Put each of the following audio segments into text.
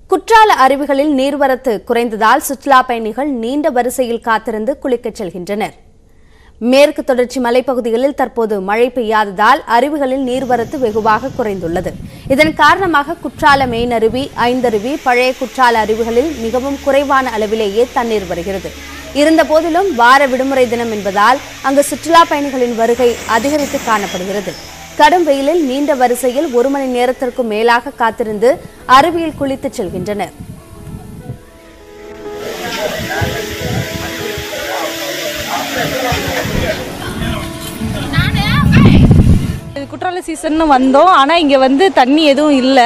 குற்றால அருவிகளில் நீர்வரத்து குறைந்ததால் சுற்றுலா பயணிகள் நீண்ட வரிசையில் காத்திருந்து குளிக்கச் செல்கின்றனர் மேற்கு தொடர்ச்சி மலைப்பகுதிகளில் தற்போது மழை பெய்யாததால் அருவிகளில் நீர்வரத்து வெகுவாக குறைந்துள்ளது இதன் காரணமாக குற்றால மெயின் அருவி ஐந்தருவி பழைய குற்றால அருவிகளில் மிகவும் குறைவான அளவிலேயே தண்ணீர் வருகிறது இருந்தபோதிலும் வார விடுமுறை தினம் என்பதால் அங்கு சுற்றுலா பயணிகளின் வருகை அதிகரித்து காணப்படுகிறது கடும் வெயிலில் நீண்ட வரிசையில் ஒரு மணி நேரத்திற்கும் மேலாக காத்திருந்து அருவியில் குளித்துச் செல்கின்றனர் இது குற்றால சீசன் வந்தோம் ஆனால் இங்கே வந்து தண்ணி எதுவும் இல்லை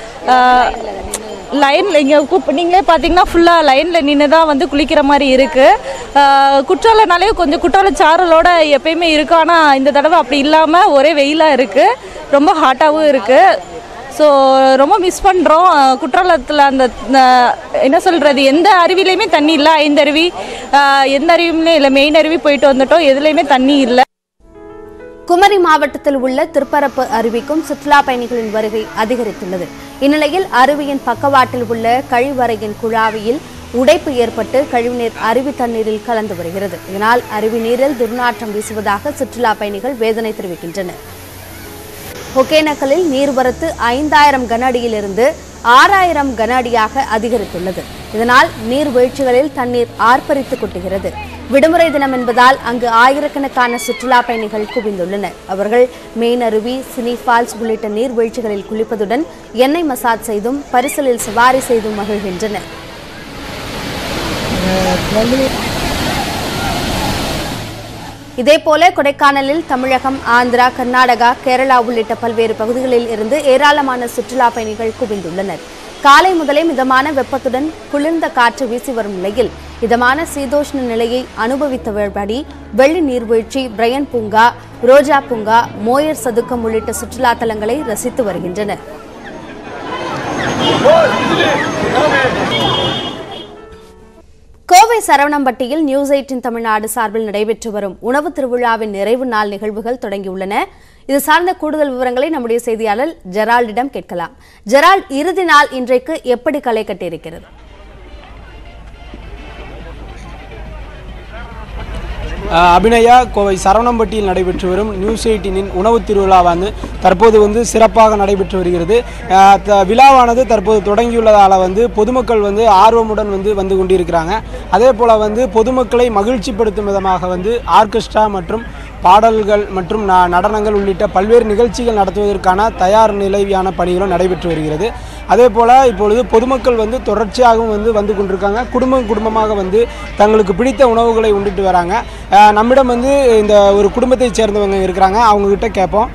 லைனில் இங்கே கூப் நீங்களே பார்த்தீங்கன்னா ஃபுல்லாக லைனில் நின்று தான் வந்து குளிக்கிற மாதிரி இருக்குது குற்றாலனாலே கொஞ்சம் குற்றால சாரலோட எப்பயுமே இருக்கு ஆனால் இந்த தடவை அப்படி இல்லாமல் ஒரே வெயிலாக இருக்குது ரொம்ப ஹாட்டாகவும் இருக்குது ஸோ ரொம்ப மிஸ் பண்ணுறோம் குற்றாலத்தில் அந்த அஹ், என்ன சொல்கிறது எந்த அருவிலையுமே தண்ணி இல்லை ஐந்தருவி அஹ், எந்த அருவியுமே இல்லை மெயின் அருவி போயிட்டு வந்துட்டோம் எதுலேயுமே தண்ணி இல்லை குமரி மாவட்டத்தில் உள்ள திருப்பரப்பு அருவிக்கும் சுற்றுலா பயணிகளின் வருகை அதிகரித்துள்ளது இந்நிலையில் அருவியின் பக்கவாட்டில் உள்ள கழிவறையின் குழாவியில் உடைப்பு ஏற்பட்டு கழிவுநீர் அருவி தண்ணீரில் கலந்து வருகிறது இதனால் அருவி நீரில் துர்நாற்றம் வீசுவதாக சுற்றுலா பயணிகள் வேதனை தெரிவிக்கின்றனர் ஒகேனக்கலில் நீர்வரத்து ஐந்தாயிரம் கன அடியிலிருந்து ஆறாயிரம் கன அடியாக அதிகரித்துள்ளது இதனால் நீர்வீழ்ச்சிகளில் தண்ணீர் ஆர்ப்பரித்து கொட்டுகிறது விடுமுறை தினம் என்பதால் அங்கு ஆயிரக்கணக்கான சுற்றுலா பயணிகள் குவிந்துள்ளனர் அவர்கள் மெயின் அருவி சினி ஃபால்ஸ் உள்ளிட்ட நீர்வீழ்ச்சிகளில் குளிப்பதுடன் எண்ணெய் மசாஜ் செய்தும் பரிசலில் சவாரி செய்தும் மகிழ்கின்றனர் இதேபோல கொடைக்கானலில் தமிழகம் ஆந்திரா கர்நாடகா கேரளா உள்ளிட்ட பல்வேறு பகுதிகளில் இருந்து ஏராளமான சுற்றுலா பயணிகள் குவிந்துள்ளனர் காலை முதலே மிதமான வெப்பத்துடன் குளிர்ந்த காற்று வீசி வரும் நிலையில் இதமான சீதோஷ்ண நிலையை அனுபவித்தபடி வெள்ளி நீர்வீழ்ச்சி பிரையன் பூங்கா ரோஜா பூங்கா மோயர் சதுக்கம் உள்ளிட்ட சுற்றுலா தலங்களை ரசித்து வருகின்றனர் கோவை சரவணம்பட்டியில் நியூஸ் எயிட்டின் தமிழ்நாடு சார்பில் நடைபெற்று வரும் உணவு திருவிழாவின் நிறைவு நாள் நிகழ்வுகள் தொடங்கியுள்ளன இது சார்ந்த கூடுதல் விவரங்களை நம்முடைய செய்தியாளர் ஜெரால்டிடம் கேட்கலாம் ஜெரால்ட் இறுதி நாள் இன்றைக்கு எப்படி களை கட்டியிருக்கிறது அஹ் அபிநயா கோவை சரவணம்பட்டியில் நடைபெற்று வரும் நியூஸ் எயிட்டீனின் உணவு திருவிழா வந்து தற்போது வந்து சிறப்பாக நடைபெற்று வருகிறது அஹ் த- விழாவானது தற்போது தொடங்கியுள்ளதால் வந்து பொதுமக்கள் வந்து ஆர்வமுடன் வந்து வந்து கொண்டிருக்கிறாங்க அதே போல் வந்து பொதுமக்களை மகிழ்ச்சிப்படுத்தும் விதமாக வந்து ஆர்கெஸ்ட்ரா மற்றும் பாடல்கள் மற்றும் ந- நடனங்கள் உள்ளிட்ட பல்வேறு நிகழ்ச்சிகள் நடத்துவதற்கான தயார் நிலையான பணிகளும் நடைபெற்று வருகிறது அதே போல் இப்பொழுது பொதுமக்கள் வந்து தொடர்ச்சியாகவும் வந்து வந்து கொண்டிருக்காங்க குடும்பம் குடும்பமாக வந்து தங்களுக்கு பிடித்த உணவுகளை உண்டுட்டு வராங்க அஹ் நம்மிடம் வந்து இந்த ஒரு குடும்பத்தைச் சேர்ந்தவங்க இருக்கிறாங்க அவங்க கிட்ட கேட்போம்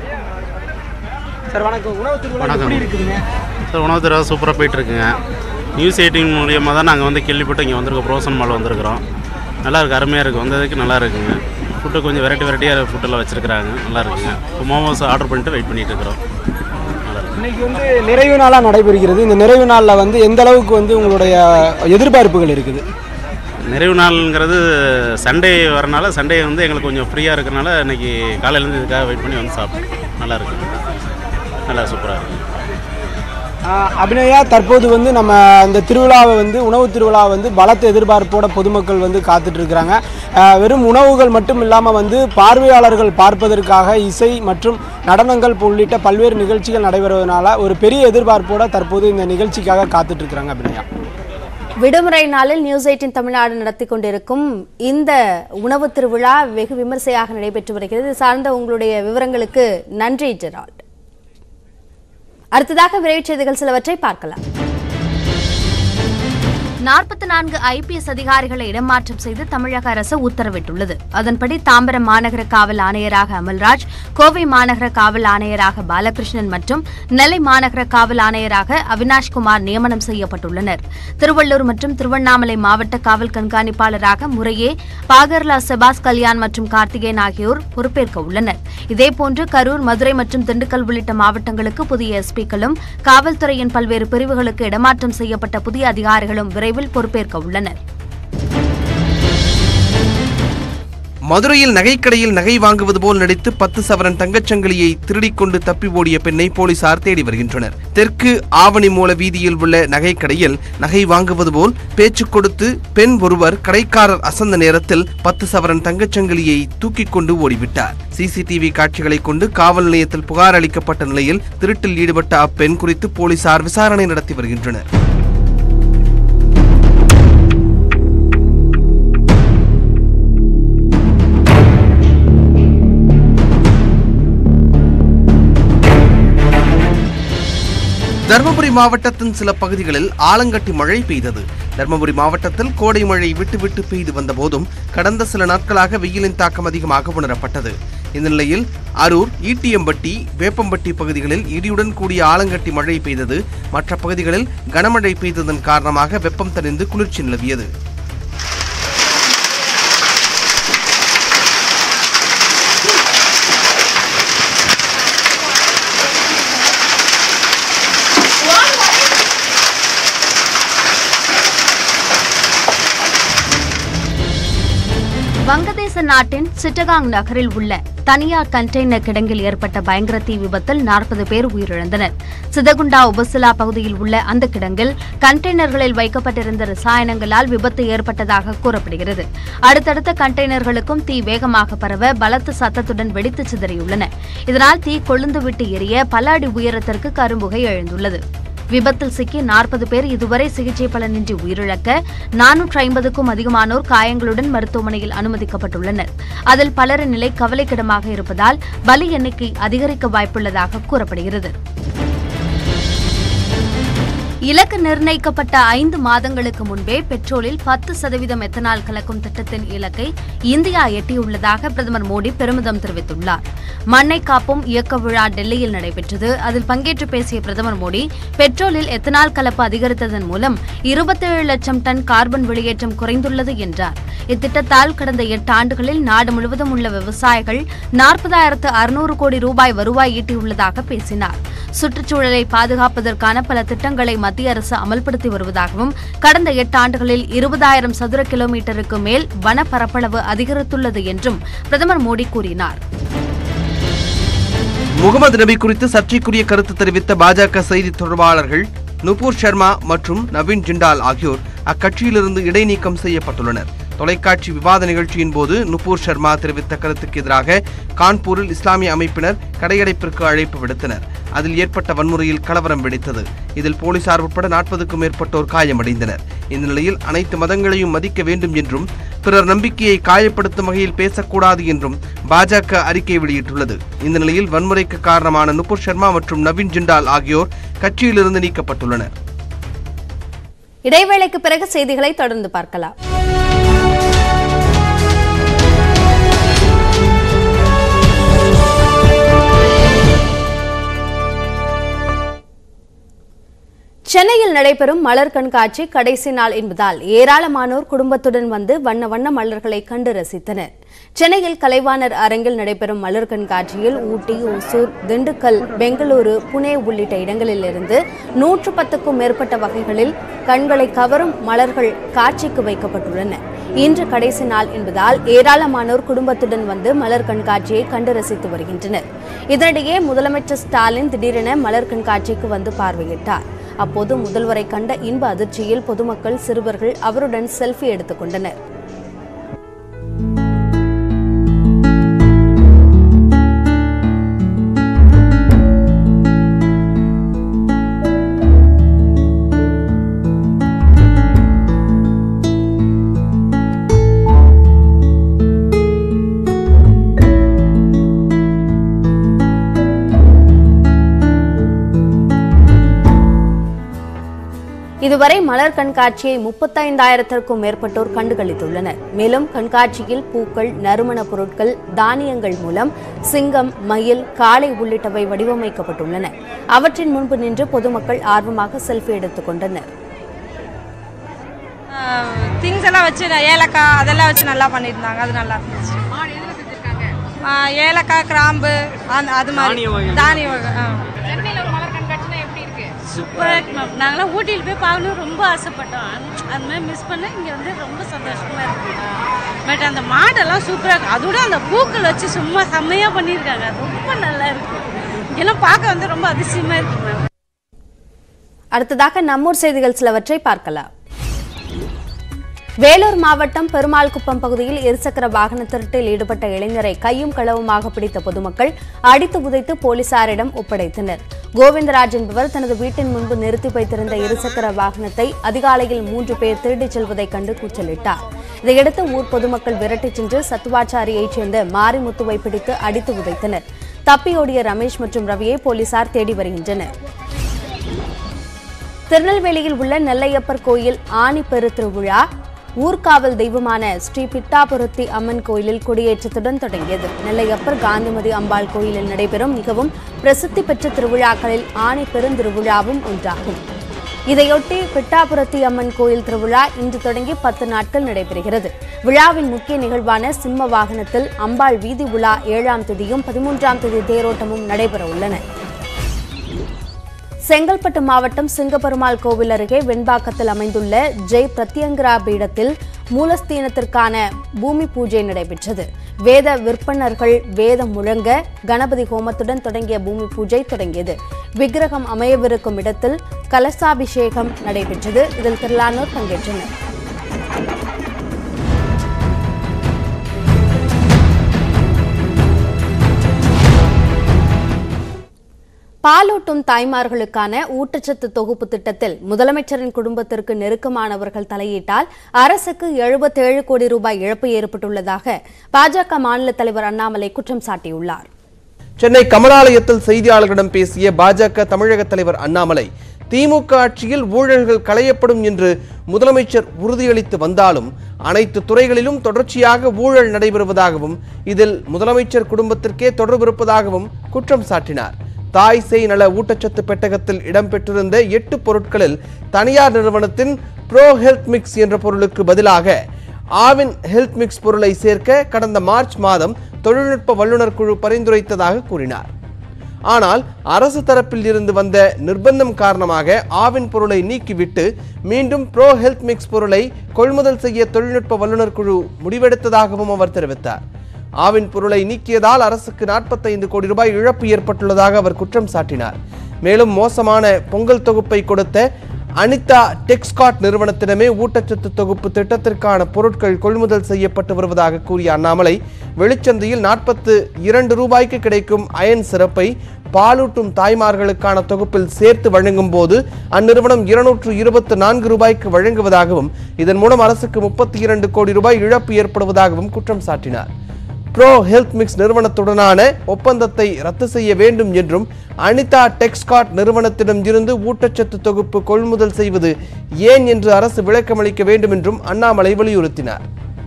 சார் வணக்கம் உணவு திருவிழா வணக்கம். எப்படி இருக்குதுங்க சார் உணவு தர சூப்பராக போயிட்டுருக்குங்க நியூஸ் எயிட்டின் மூலியமாக தான் நாங்கள் வந்து கேள்விப்பட்டு இங்கே வந்திருக்கோம் ப்ரோசன் மால் வந்திருக்கிறோம் நல்லா இருக்கு அருமையாக இருக்குது வந்ததுக்கு நல்லா இருக்குங்க ஃபுட்டு கொஞ்சம் வெரைட்டி வெரைட்டியாக ஃபுட்டெல்லாம் வச்சுருக்குறாங்க நல்லா இருக்குங்க இப்போ மோமோஸ் ஆர்டர் பண்ணிட்டு வெயிட் பண்ணிட்டு இருக்கிறோம் நல்லா இருக்கு இன்னைக்கு வந்து நிறைவு நாளாக நடைபெறுகிறது இந்த நிறைவு நாளில் வந்து எந்த அளவுக்கு வந்து உங்களுடைய எதிர்பார்ப்புகள் இருக்குது நிறைவு நாளுங்கிறது சண்டே வரனால சண்டே வந்து எங்களுக்கு கொஞ்சம் ஃப்ரீயாக இருக்கிறனால இன்னைக்கு காலையிலேருந்து இதுக்காக வெயிட் பண்ணி வந்து சாப்பிட்டோம் நல்லா இருக்கு நல்லா சூப்பராக இருக்குது ஆஹ் அபிநயா தற்போது வந்து நம்ம இந்த திருவிழாவை வந்து உணவு திருவிழா வந்து பலத்த எதிர்பார்ப்போட பொதுமக்கள் வந்து காத்துட்டு இருக்கிறாங்க ஆஹ் வெறும் உணவுகள் மட்டும் இல்லாமல் வந்து பார்வையாளர்கள் பார்ப்பதற்காக இசை மற்றும் நடனங்கள் உள்ளிட்ட பல்வேறு நிகழ்ச்சிகள் நடைபெறுவதனால ஒரு பெரிய எதிர்பார்ப்போட தற்போது இந்த நிகழ்ச்சிக்காக காத்துட்டு இருக்கிறாங்க அபிநயா விடுமுறை நாளில் நியூஸ் எயிட்டின் தமிழ்நாடு நடத்தி கொண்டிருக்கும் இந்த உணவு திருவிழா வெகு விமர்சையாக நடைபெற்று வருகிறது இது சார்ந்த உங்களுடைய விவரங்களுக்கு நன்றி ஜெரால்ட் அடுத்ததாக விரைவுச் செய்திகள் சிலவற்றை பார்க்கலாம் நாற்பத்தி நான்கு ஐபிஎஸ் அதிகாரிகளை இடமாற்றம் செய்து தமிழக அரசு உத்தரவிட்டுள்ளது அதன்படி தாம்பரம் மாநகர காவல் ஆணையராக அமல்ராஜ் கோவை மாநகர காவல் ஆணையராக பாலகிருஷ்ணன் மற்றும் நெல்லை மாநகர காவல் ஆணையராக அவினாஷ்குமார் நியமனம் செய்யப்பட்டுள்ளனர் திருவள்ளூர் மற்றும் திருவண்ணாமலை மாவட்ட காவல் கண்காணிப்பாளராக முறையே பாகர்லா செபாஸ் கல்யாண் மற்றும் கார்த்திகேயன் ஆகியோர் பொறுப்பேற்க உள்ளனர் இதேபோன்று கரூர் மதுரை மற்றும் திண்டுக்கல் உள்ளிட்ட மாவட்டங்களுக்கு புதிய எஸ்பிக்களும் காவல்துறையின் பல்வேறு பிரிவுகளுக்கு இடமாற்றம் செய்யப்பட்ட புதிய அதிகாரிகளும் விரைவில் பொறுப்பேற்க உள்ளனர் மதுரையில் நகைக்கடையில் நகை வாங்குவது போல் நடித்து பத்து சவரன் தங்கச்சங்கிலியை திருடிக் கொண்டு தப்பி ஓடிய பெண்ணை போலீசார் தேடி வருகின்றனர் தெற்கு ஆவணி மூல வீதியில் உள்ள நகைக்கடையில் நகை வாங்குவது போல் பேச்சு கொடுத்து பெண் ஒருவர் கடைக்காரர் அசந்த நேரத்தில் பத்து சவரன் தங்கச்சங்கிலியை தூக்கிக் கொண்டு ஓடிவிட்டார் சிசிடிவி காட்சிகளை கொண்டு காவல் நிலையத்தில் புகார் அளிக்கப்பட்ட நிலையில் திருட்டில் ஈடுபட்ட அப்பெண் குறித்து போலீசார் விசாரணை நடத்தி வருகின்றனர் தருமபுரி மாவட்டத்தின் சில பகுதிகளில் ஆலங்கட்டி மழை பெய்தது தருமபுரி மாவட்டத்தில் கோடை மழை விட்டு விட்டு பெய்து வந்த போதும் கடந்த சில நாட்களாக வெயிலின் தாக்கம் அதிகமாக உணரப்பட்டது இந்த நிலையில் அரூர் ஈட்டியம்பட்டி வேப்பம்பட்டி பகுதிகளில் இடியுடன் கூடிய ஆலங்கட்டி மழை பெய்தது மற்ற பகுதிகளில் கனமழை பெய்ததன் காரணமாக வெப்பம் தணிந்து குளிர்ச்சி நிலவியது வங்கதேச நாட்டின் சிட்டகாங் நகரில் உள்ள தனியார் கண்டெய்னர் கிடங்கில் ஏற்பட்ட பயங்கர தீ விபத்தில் நாற்பது பேர் உயிரிழந்தனர் சிதகுண்டா உபசிலா பகுதியில் உள்ள அந்த கிடங்கில் கண்டெய்னர்களில் வைக்கப்பட்டிருந்த ரசாயனங்களால் விபத்து ஏற்பட்டதாக கூறப்படுகிறது அடுத்தடுத்த கண்டெய்னர்களுக்கும் தீ வேகமாக பரவ பலத்த சத்தத்துடன் வெடித்து சிதறியுள்ளன இதனால் தீ கொழுந்துவிட்டு எரிய பல அடி உயரத்திற்கு கரும்புகை எழுந்துள்ளது விபத்தில் சிக்கி நாற்பது பேர் இதுவரை சிகிச்சை பலனின்றி உயிரிழக்க நானூற்று ஐம்பதுக்கும் அதிகமானோர் காயங்களுடன் மருத்துவமனையில் அனுமதிக்கப்பட்டுள்ளனர் அதில் பலரின் நிலை கவலைக்கிடமாக இருப்பதால் பலி எண்ணிக்கை அதிகரிக்க வாய்ப்புள்ளதாக கூறப்படுகிறது இலக்கு நிர்ணயிக்கப்பட்ட ஐந்து மாதங்களுக்கு முன்பே பெட்ரோலில் பத்து சதவீதம் எத்தனால் கலக்கும் திட்டத்தின் இலக்கை இந்தியா எட்டியுள்ளதாக பிரதமர் மோடி பெருமிதம் தெரிவித்துள்ளார் மண்ணை காப்பும் இயக்க விழா டெல்லியில் நடைபெற்றது அதில் பங்கேற்று பேசிய பிரதமர் மோடி பெட்ரோலில் எத்தனால் கலப்பு அதிகரித்ததன் மூலம் இருபத்தேழு லட்சம் டன் கார்பன் வெளியேற்றம் குறைந்துள்ளது என்றார் இத்திட்டத்தால் கடந்த எட்டு ஆண்டுகளில் நாடு முழுவதும் உள்ள விவசாயிகள் நாற்பதாயிரத்து அறுநூறு கோடி ரூபாய் வருவாய் ஈட்டியுள்ளதாக பேசினார் சுற்றுச்சூழலை பாதுகாப்பதற்கான பல திட்டங்களை மத்திய அரசு அமல்படுத்தி வருவதாகவும் கடந்த எட்டு ஆண்டுகளில் இருபதாயிரம் சதுர கிலோமீட்டருக்கு மேல் வன பரப்பளவு அதிகரித்துள்ளது என்றும் பிரதமர் மோடி கூறினார் முகமது நபி குறித்து சர்ச்சைக்குரிய கருத்து தெரிவித்த பாஜக செய்தி தொடர்பாளர்கள் நுபூர் சர்மா மற்றும் நவீன் ஜிண்டால் ஆகியோர் அக்கட்சியிலிருந்து இடைநீக்கம் செய்யப்பட்டுள்ளனர் தொலைக்காட்சி விவாத நிகழ்ச்சியின் போது நுபூர் சர்மா தெரிவித்த கருத்துக்கு எதிராக கான்பூரில் இஸ்லாமிய அமைப்பினர் கடையடைப்பிற்கு அழைப்பு விடுத்தனர் அதில் ஏற்பட்ட வன்முறையில் கலவரம் வெடித்தது இதில் போலீசார் உட்பட நாற்பதுக்கும் மேற்பட்டோர் காயமடைந்தனர் இந்த நிலையில் அனைத்து மதங்களையும் மதிக்க வேண்டும் என்றும் பிறர் நம்பிக்கையை காயப்படுத்தும் வகையில் பேசக்கூடாது என்றும் பாஜக அறிக்கை வெளியிட்டுள்ளது இந்த நிலையில் வன்முறைக்கு காரணமான நுபுர் சர்மா மற்றும் நவீன் ஜிண்டால் ஆகியோர் கட்சியிலிருந்து நீக்கப்பட்டுள்ளனர் இடைவேளைக்கு பிறகு செய்திகளை தொடர்ந்து பார்க்கலாம் சென்னையில் நடைபெறும் மலர் கண்காட்சி கடைசி நாள் என்பதால் ஏராளமானோர் குடும்பத்துடன் வந்து வண்ண வண்ண மலர்களை கண்டு ரசித்தனர் சென்னையில் கலைவாணர் அரங்கில் நடைபெறும் மலர் கண்காட்சியில் ஊட்டி ஒசூர் திண்டுக்கல் பெங்களூரு புனே உள்ளிட்ட இடங்களிலிருந்து நூற்று பத்துக்கும் மேற்பட்ட வகைகளில் கண்களை கவரும் மலர்கள் காட்சிக்கு வைக்கப்பட்டுள்ளன இன்று கடைசி நாள் என்பதால் ஏராளமானோர் குடும்பத்துடன் வந்து மலர் கண்காட்சியை கண்டு ரசித்து வருகின்றனர் இதனிடையே முதலமைச்சர் ஸ்டாலின் திடீரென மலர் கண்காட்சிக்கு வந்து பார்வையிட்டார் அப்போது முதல்வரை கண்ட இன்ப அதிர்ச்சியில் பொதுமக்கள் சிறுவர்கள் அவருடன் செல்ஃபி எடுத்துக் கொண்டனர் இதுவரை மலர் கண்காட்சியை முப்பத்தைந்தாயிரத்திற்கும் மேற்பட்டோர் கண்டுகளித்துள்ளனர் மேலும் கண்காட்சியில் பூக்கள் நறுமணப் பொருட்கள் தானியங்கள் மூலம் சிங்கம் மயில் காளை உள்ளிட்டவை வடிவமைக்கப்பட்டுள்ளன அவற்றின் முன்பு நின்று பொதுமக்கள் ஆர்வமாக செல்ஃபி எடுத்துக் கொண்டனர் திங்ஸ் எல்லாம் வச்சு ந- ஏலக்காய் அதெல்லாம் வச்சு நல்லா பண்ணியிருந்தாங்க அது நல்லா இருந்துச்சு ஆ, ஏலக்காய் கிராம்பு அந்த அது மாதிரி தானிய வகை ஆ சூப்பராக இருக்கு மேம் நாங்களாம் ஊட்டியில் போய் பார்க்கணும் ரொம்ப ஆசைப்பட்டோம் அது மாதிரி மிஸ் பண்ண இங்கே வந்து ரொம்ப சந்தோஷமா இருக்கு பட் அந்த மாடெல்லாம் சூப்பராக இருக்கு அதோட அந்த பூக்கள் வச்சு சும்மா செம்மையாக பண்ணியிருக்காங்க ரொம்ப நல்லா இருக்கு இதெல்லாம் பார்க்க வந்து ரொம்ப அதிசயமா இருக்கு மேம் அடுத்ததாக நம்மூர் செய்திகள் சிலவற்றை பார்க்கலாம் வேலூர் மாவட்டம் பெருமாள்குப்பம் பகுதியில் இருசக்கர வாகன திருட்டில் ஈடுபட்ட இளைஞரை கையும் களவுமாக பிடித்த பொதுமக்கள் அடித்து உதைத்து போலீசாரிடம் ஒப்படைத்தனர் கோவிந்தராஜ் என்பவர் தனது வீட்டின் முன்பு நிறுத்தி வைத்திருந்த இருசக்கர வாகனத்தை அதிகாலையில் மூன்று பேர் திருடிச் செல்வதைக் கண்டு கூச்சலிட்டார் இதையடுத்து ஊர் பொதுமக்கள் விரட்டிச் சென்று சத்துவாச்சாரியைச் சேர்ந்த மாரிமுத்துவை பிடித்து அடித்து உதைத்தனர் தப்பியோடிய ரமேஷ் மற்றும் ரவியை போலீசார் தேடி வருகின்றனர் திருநெல்வேலியில் உள்ள நெல்லையப்பர் கோயில் ஆணிப்பெரு திருவிழா ஊர்காவல் தெய்வமான ஸ்ரீ பிட்டாபுரத்தி அம்மன் கோயிலில் கொடியேற்றத்துடன் தொடங்கியது நெல்லையப்பர் காந்திமதி அம்பாள் கோயிலில் நடைபெறும் மிகவும் பிரசித்தி பெற்ற திருவிழாக்களில் ஆணி பெருந்திருவிழாவும் ஒன்றாகும் இதையொட்டி பிட்டாபுரத்தி அம்மன் கோயில் திருவிழா இன்று தொடங்கி பத்து நாட்கள் நடைபெறுகிறது விழாவின் முக்கிய நிகழ்வான சிம்ம வாகனத்தில் அம்பாள் வீதி உலா ஏழாம் தேதியும் பதிமூன்றாம் தேதி தேரோட்டமும் நடைபெற உள்ளன செங்கல்பட்டு மாவட்டம் சிங்கப்பெருமாள் கோவில் அருகே வெண்பாக்கத்தில் அமைந்துள்ள ஜெய் பிரத்யங்கரா பீடத்தில் மூலஸ்தீனத்திற்கான பூமி பூஜை நடைபெற்றது வேத விற்பனர்கள் வேதம் முழங்க கணபதி ஹோமத்துடன் தொடங்கிய பூமி பூஜை தொடங்கியது விக்கிரகம் அமையவிருக்கும் இடத்தில் கலசாபிஷேகம் நடைபெற்றது இதில் திரளானோர் பங்கேற்றனர் பாலூட்டும் தாய்மார்களுக்கான ஊட்டச்சத்து தொகுப்பு திட்டத்தில் முதலமைச்சரின் குடும்பத்திற்கு நெருக்கமானவர்கள் தலையிட்டால் அரசுக்கு எழுபத்தேழு கோடி ரூபாய் இழப்பு ஏற்பட்டுள்ளதாக பாஜக மாநில தலைவர் அண்ணாமலை குற்றம் சாட்டியுள்ளார் சென்னை கமலாலயத்தில் செய்தியாளர்களிடம் பேசிய பாஜக தமிழக தலைவர் அண்ணாமலை திமுக ஆட்சியில் ஊழல்கள் களையப்படும் என்று முதலமைச்சர் உறுதியளித்து வந்தாலும் அனைத்து துறைகளிலும் தொடர்ச்சியாக ஊழல் நடைபெறுவதாகவும் இதில் முதலமைச்சர் குடும்பத்திற்கே தொடர்பு இருப்பதாகவும் குற்றம் சாட்டினார் தாய் சேய் நல ஊட்டச்சத்து பெட்டகத்தில் இடம்பெற்றிருந்த எட்டு பொருட்களில் தனியார் நிறுவனத்தின் ப்ரோ ஹெல்த் மிக்ஸ் என்ற பொருளுக்கு பதிலாக ஆவின் ஹெல்த் மிக்ஸ் பொருளை சேர்க்க கடந்த மார்ச் மாதம் தொழில்நுட்ப வல்லுநர் குழு பரிந்துரைத்ததாக கூறினார் ஆனால் அரசு தரப்பில் இருந்து வந்த நிர்பந்தம் காரணமாக ஆவின் பொருளை நீக்கிவிட்டு மீண்டும் ப்ரோ ஹெல்த் மிக்ஸ் பொருளை கொள்முதல் செய்ய தொழில்நுட்ப வல்லுநர் குழு முடிவெடுத்ததாகவும் அவர் தெரிவித்தார் ஆவின் பொருளை நீக்கியதால் அரசுக்கு நாற்பத்தைந்து கோடி ரூபாய் இழப்பு ஏற்பட்டுள்ளதாக அவர் குற்றம் சாட்டினார் மேலும் மோசமான பொங்கல் தொகுப்பை கொடுத்த அனிதா டெக்ஸ்காட் நிறுவனத்திடமே ஊட்டச்சத்து தொகுப்பு திட்டத்திற்கான பொருட்கள் கொள்முதல் செய்யப்பட்டு வருவதாக கூறிய அண்ணாமலை வெளிச்சந்தையில் நாற்பத்து இரண்டு ரூபாய்க்கு கிடைக்கும் அயன் சிறப்பை பாலூட்டும் தாய்மார்களுக்கான தொகுப்பில் சேர்த்து வழங்கும் போது அந்நிறுவனம் இருநூற்று இருபத்து நான்கு ரூபாய்க்கு வழங்குவதாகவும் இதன் மூலம் அரசுக்கு முப்பத்தி இரண்டு கோடி ரூபாய் இழப்பு ஏற்படுவதாகவும் குற்றம் சாட்டினார் ப்ரோ ஹெல்த் மிக்ஸ் நிறுவனத்துடனான ஒப்பந்தத்தை ரத்து செய்ய வேண்டும் என்றும் அனிதா டெக்ஸ்காட் நிறுவனத்திடம் இருந்து ஊட்டச்சத்து தொகுப்பு கொள்முதல் செய்வது ஏன் என்று அரசு விளக்கமளிக்க வேண்டும் என்றும் அண்ணாமலை வலியுறுத்தினார்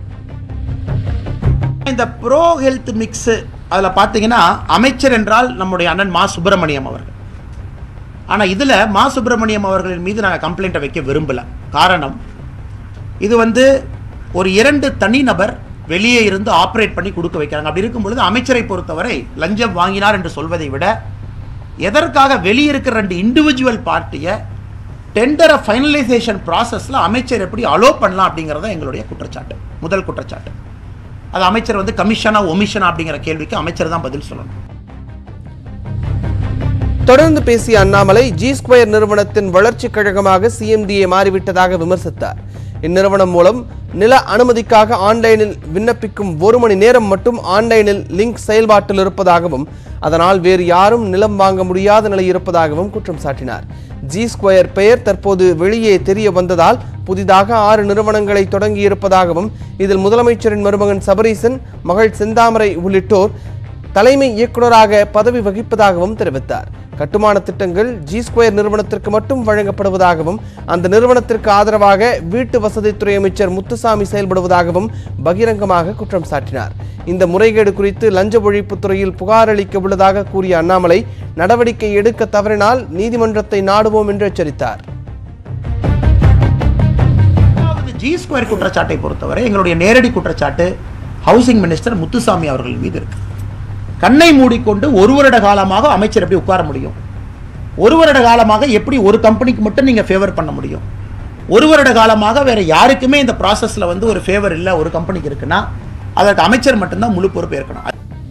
இந்த ப்ரோ ஹெல்த் மிக்ஸு அதில் பார்த்தீங்கன்னா அமைச்சர் என்றால் நம்முடைய அண்ணன் மா சுப்பிரமணியம் அவர்கள் ஆனால் இதில் மா சுப்பிரமணியம் அவர்களின் மீது நாங்கள் கம்ப்ளைண்ட்டை வைக்க விரும்பலை காரணம் இது வந்து ஒரு இரண்டு தனிநபர் வெளியே இருந்து ஆப்ரேட் பண்ணி கொடுக்க வைக்கிறாங்க அப்படி இருக்கும் பொழுது அமைச்சரை பொறுத்தவரை லஞ்சம் வாங்கினார் என்று சொல்வதை விட எதற்காக வெளியே இருக்கிற ரெண்டு இண்டிவிஜுவல் பார்ட்டியை டெண்டரை ஃபைனலைசேஷன் ப்ராசஸில் அமைச்சர் எப்படி அலோ பண்ணலாம் அப்படிங்கிறது தான் எங்களுடைய குற்றச்சாட்டு முதல் குற்றச்சாட்டு அது அமைச்சர் வந்து கமிஷனா ஒமிஷனா அப்படிங்கிற கேள்விக்கு அமைச்சர் தான் பதில் சொல்லணும் தொடர்ந்து பேசிய அண்ணாமலை ஜி ஸ்கொயர் நிறுவனத்தின் வளர்ச்சிக் கழகமாக சிஎம்டிஏ மாறிவிட்டதாக விமர்சித்தார் இந்நிறுவனம் மூலம் நில அனுமதிக்காக ஆன்லைனில் விண்ணப்பிக்கும் ஒரு மணி நேரம் மட்டும் ஆன்லைனில் லிங்க் செயல்பாட்டில் இருப்பதாகவும் அதனால் வேறு யாரும் நிலம் வாங்க முடியாத நிலை இருப்பதாகவும் குற்றம் சாட்டினார் ஜி ஸ்கொயர் பெயர் தற்போது வெளியே தெரிய வந்ததால் புதிதாக ஆறு நிறுவனங்களை தொடங்கி இருப்பதாகவும் இதில் முதலமைச்சரின் மருமகன் சபரீசன் மகள் செந்தாமரை உள்ளிட்டோர் தலைமை இயக்குநராக பதவி வகிப்பதாகவும் தெரிவித்தார் கட்டுமான திட்டங்கள் ஜி ஸ்கொயர் நிறுவனத்திற்கு மட்டும் வழங்கப்படுவதாகவும் அந்த நிறுவனத்திற்கு ஆதரவாக வீட்டு வசதித்துறை அமைச்சர் முத்துசாமி செயல்படுவதாகவும் பகிரங்கமாக குற்றம் சாட்டினார் இந்த முறைகேடு குறித்து லஞ்ச ஒழிப்புத் துறையில் புகார் அளிக்க உள்ளதாக கூறிய அண்ணாமலை நடவடிக்கை எடுக்க தவறினால் நீதிமன்றத்தை நாடுவோம் என்று எச்சரித்தார் அதாவது ஜி ஸ்கொயர் குற்றச்சாட்டை பொறுத்தவரை எங்களுடைய நேரடி குற்றச்சாட்டு ஹவுசிங் மினிஸ்டர் முத்துசாமி அவர்கள் மீது இருக்கு கண்ணை மூடிக்கொண்டு ஒரு வருட காலமாக அமைச்சர் எப்படி உட்கார முடியும் ஒரு வருட காலமாக எப்படி ஒரு கம்பெனிக்கு மட்டும் நீங்கள் ஃபேவர் பண்ண முடியும் ஒரு வருட காலமாக வேற யாருக்குமே இந்த ப்ராசஸில் வந்து ஒரு ஃபேவர் இல்லை ஒரு கம்பெனிக்கு இருக்குன்னா அதற்கு அமைச்சர் மட்டும்தான் முழு பொறுப்பு ஏற்கணும்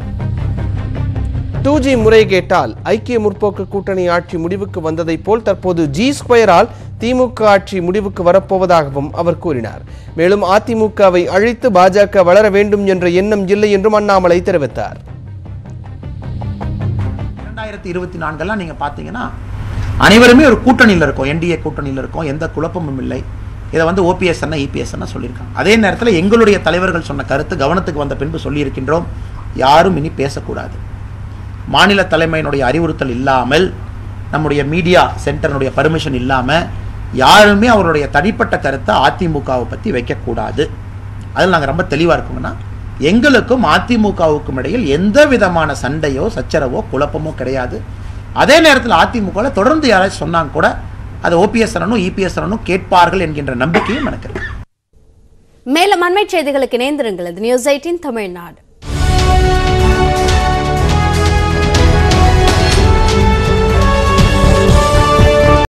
டூ ஜி முறைகேட்டால் ஐக்கிய முற்போக்கு கூட்டணி ஆட்சி முடிவுக்கு வந்ததைப் போல் தற்போது ஜி ஸ்கொயரால் திமுக ஆட்சி முடிவுக்கு வரப்போவதாகவும் அவர் கூறினார் மேலும் அதிமுகவை அழித்து பாஜக வளர வேண்டும் என்ற எண்ணம் இல்லை என்றும் அண்ணாமலை தெரிவித்தார் ரெண்டாயிரத்தி இருபத்தி நான்கெல்லாம் நீங்கள் பார்த்தீங்கன்னா அனைவருமே ஒரு கூட்டணியில் இருக்கோம் என்டிஏ கூட்டணியில் இருக்கோம் எந்த குழப்பமும் இல்லை இதை வந்து ஓபிஎஸ் அண்ணா இபிஎஸ் அண்ணா சொல்லியிருக்காங்க அதே நேரத்தில் எங்களுடைய தலைவர்கள் சொன்ன கருத்து கவனத்துக்கு வந்த பின்பு சொல்லியிருக்கின்றோம் யாரும் இனி பேசக்கூடாது மாநில தலைமையினுடைய அறிவுறுத்தல் இல்லாமல் நம்முடைய மீடியா சென்டர்னுடைய பர்மிஷன் இல்லாமல் யாருமே அவருடைய தனிப்பட்ட கருத்தை அதிமுகவை பற்றி வைக்கக்கூடாது அதில் நாங்கள் ரொம்ப தெளிவாக இருக்கோங்கன்னா எங்களுக்கும் அதிமுகவுக்கும் இடையில் எந்த விதமான சண்டையோ சச்சரவோ குழப்பமோ கிடையாது அதே நேரத்தில் அதிமுகவில் தொடர்ந்து யாராச்சும் சொன்னாங்க கூட அது ஓபிஎஸ் அண்ணனும் இபிஎஸ் அண்ணனும் கேட்பார்கள் என்கின்ற நம்பிக்கையும் எனக்கு இருக்கு மேலும் அண்மை செய்திகளுக்கு இணைந்திருங்கள் இது நியூஸ் எயிட்டின் தமிழ்நாடு